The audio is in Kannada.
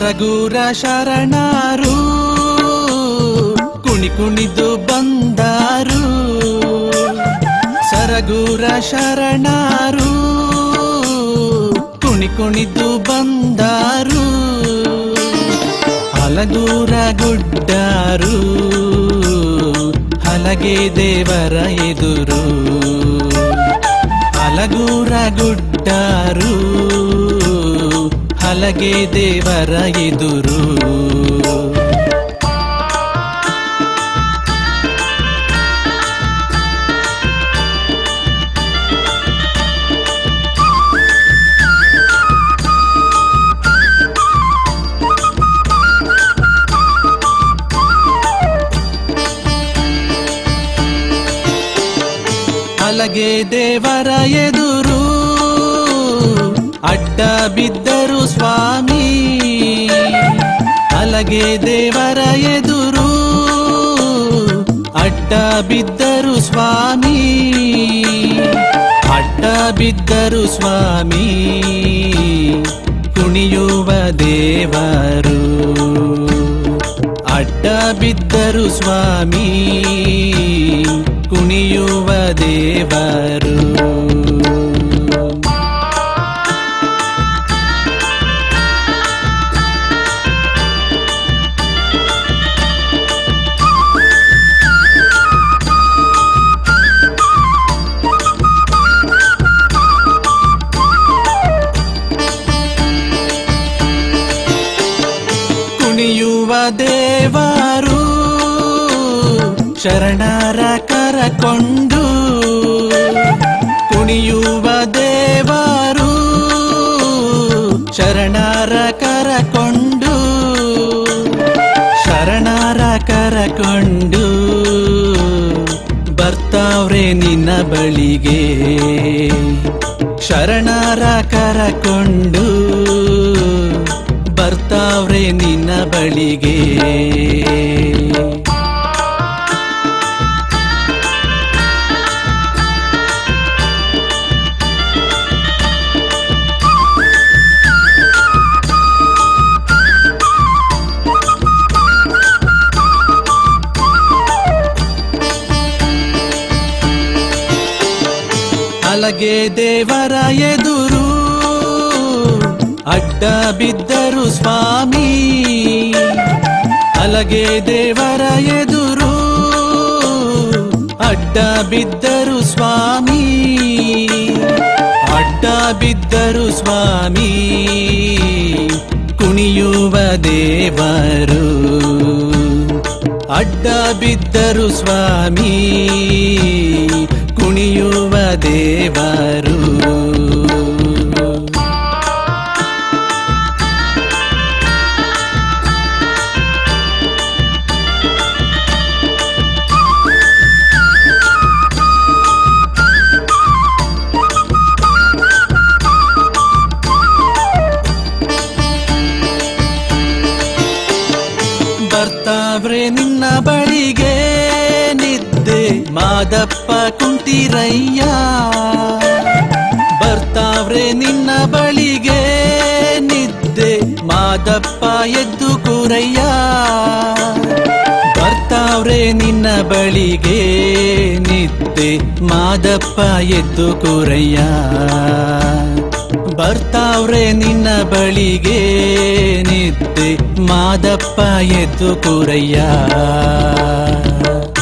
ಸರಗೂರ ಶರಣರು ಕುಣಿ ಕುಣಿದು ಬಂದಾರು ಸರಗೂರ ಶರಣರು ಕುಣಿ ಕುಣಿದು ಬಂದಾರು ಹಲಗೂರ ಗುಡ್ಡಾರು ಹಲಗೆ ದೇವರ ಎದುರು ಹಲಗೂರ ಗುಡ್ಡಾರು ಹಲಗೆ ದೇವರ ಎದುರು ಹಲಗೆ ದೇವರ ಎದುರು ಅಡ್ಡ ಬಿದ್ದರು ಸ್ವಾಮಿ ಹಲಗೆ ದೇವರ ಎದುರು ಅಡ್ಡ ಬಿದ್ದರು ಸ್ವಾಮಿ ಅಡ್ಡ ಬಿದ್ದರು ಸ್ವಾಮಿ ಕುಣಿಯುವ ದೇವರು ಅಡ್ಡ ಬಿದ್ದರು ಸ್ವಾಮಿ ಕುಣಿಯುವ ದೇವರು ಕುಣಿಯುವ ದೇವರು ಶರಣರ ಕರಕೊಂಡು ಕುಣಿಯುವ ದೇವರು ಶರಣರ ಕರಕೊಂಡು ಶರಣರ ಕರಕೊಂಡು ಬರ್ತಾವ್ರೆ ನಿನ್ನ ಬಳಿಗೆ ಶರಣರ ಕರಕೊಂಡು ಬರ್ತಾವ್ರೆ ನಿನ್ನ ಬಳಿಗೆ ಅಲಗೆ ದೇವರ ಎದುರು ಅಡ್ಡ ಬಿದ್ದರು ಸ್ವಾಮಿ ಅಲಗೆ ದೇವರ ಎದುರು ಅಡ್ಡ ಬಿದ್ದರು ಸ್ವಾಮಿ ಅಡ್ಡ ಬಿದ್ದರು ಸ್ವಾಮಿ ಕುಣಿಯುವ ದೇವರು ಅಡ್ಡ ಬಿದ್ದರು ಸ್ವಾಮಿ ಕುಣಿಯುವ ದೇವರು ಬರ್ತಾವ್ರೆ ನಿನ್ನ ಬಳಿಗೆ ನಿದ್ದೆ ಮಾದಪ್ಪ ಕುಂಟಿರಯ್ಯ ಬರ್ತಾವ್ರೆ ನಿನ್ನ ಬಳಿಗೆ ನಿದ್ದೆ ಮಾದಪ್ಪ ಎದ್ದು ಕೂರಯ್ಯ ಬರ್ತಾವ್ರೆ ನಿನ್ನ ಬಳಿಗೆ ನಿದ್ದೆ ಮಾದಪ್ಪ ಎದ್ದು ಕೂರಯ್ಯ ಬರ್ತಾವ್ರೆ ನಿನ್ನ ಬಳಿಗೆ ನಿದ್ದೆ ಮಾದಪ್ಪ ಎದ್ದು ಕೂರಯ್ಯ